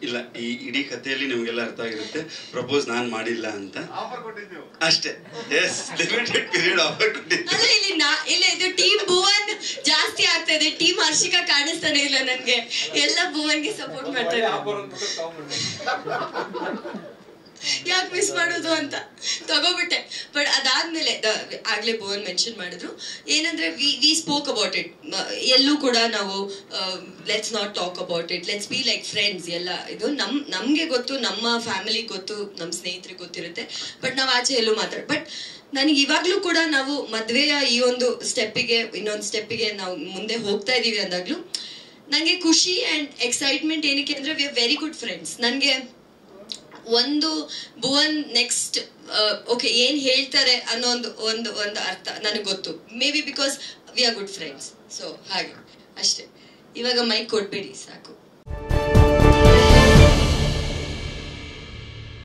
ಇಲ್ಲ ಈ ಇಡೀ ಕಥೆಯಲ್ಲಿ ನಿಮಗೆಲ್ಲ ಅರ್ಥ ಆಗಿರುತ್ತೆ ಪ್ರಪೋಸ್ ನಾನ್ ಮಾಡಿಲ್ಲ ಅಂತ ಅಷ್ಟೇ ಎಸ್ ಲಿಮಿಟೆಡ್ ಪೀರಿಯಡ್ ಆಫರ್ ಕೊಟ್ಟಿದ್ದು ಅಲ್ಲ ಇಲ್ಲಿ ನಾ ಇಲ್ಲ ಇದು ಟೀಮ್ ಭುವನ್ ಜಾಸ್ತಿ ಆಗ್ತಾ ಇದೆ ಟೀಮ್ ಹರ್ಷಿಕಾ ಕಾಣಿಸ್ತಾನೆ ಇಲ್ಲ ನನ್ಗೆ ಎಲ್ಲ ಭುವನ್ಗೆ ಸಪೋರ್ಟ್ ಮಾಡ್ತಾ ಇದ್ದಾರೆ ಯಾಕೆ ಮಿಸ್ ಮಾಡೋದು ಅಂತ ತಗೋಬಿಟ್ಟೆ ಬಟ್ ಅದಾದ್ಮೇಲೆ ದ- ಆಗ್ಲೇ ಭುವನ್ ಮೆನ್ಷನ್ ಮಾಡಿದ್ರು ಏನಂದ್ರೆ we we spoke about it ಎಲ್ಲೂ ಕೂಡ ನಾವು let's not talk about it let's be like friends ಎಲ್ಲ ಇದು ನಮ್ ನಮ್ಗೆ ಗೊತ್ತು ನಮ್ಮ ಫ್ಯಾಮಿಲಿ ಗೊತ್ತು ನಮ್ಮ ಸ್ನೇಹಿತರಿಗೆ ಗೊತ್ತಿರುತ್ತೆ ಬಟ್ ನಾವು ಆಚೆ ಎಲ್ಲೂ ಮಾತಾಡ ಬಟ್ ನನಗೆ ಇವಾಗ್ಲೂ ಕೂಡ ನಾವು ಮದ್ವೆಯ ಈ ಒಂದು ಸ್ಟೆಪ್ಪಿಗೆ ಇನ್ನೊಂದು ಸ್ಟೆಪ್ಪಿಗೆ ನಾವು ಮುಂದೆ ಹೋಗ್ತಾ ಇದೀವಿ ಅಂದಾಗ್ಲೂ ನನಗೆ ಖುಷಿ ಅಂಡ್ ಎಕ್ಸೈಟ್ಮೆಂಟ್ ಏನಕ್ಕೆ ಅಂದ್ರೆ we are very good friends ನನಗೆ ಒಂದು ಭುವನ್ ನೆಕ್ಸ್ಟ್ ಓಕೆ ಏನ್ ಹೇಳ್ತಾರೆ ಅನ್ನೋ ಒಂದು ಒಂದು ಒಂದು ಅರ್ಥ ನನಗೆ ಗೊತ್ತು maybe because we are good friends so ಹಾಗೆ ಅಷ್ಟೇ ಇವಾಗ ಮೈಕ್ ಕೊಡ್ಬೇಡಿ ಸಾಕು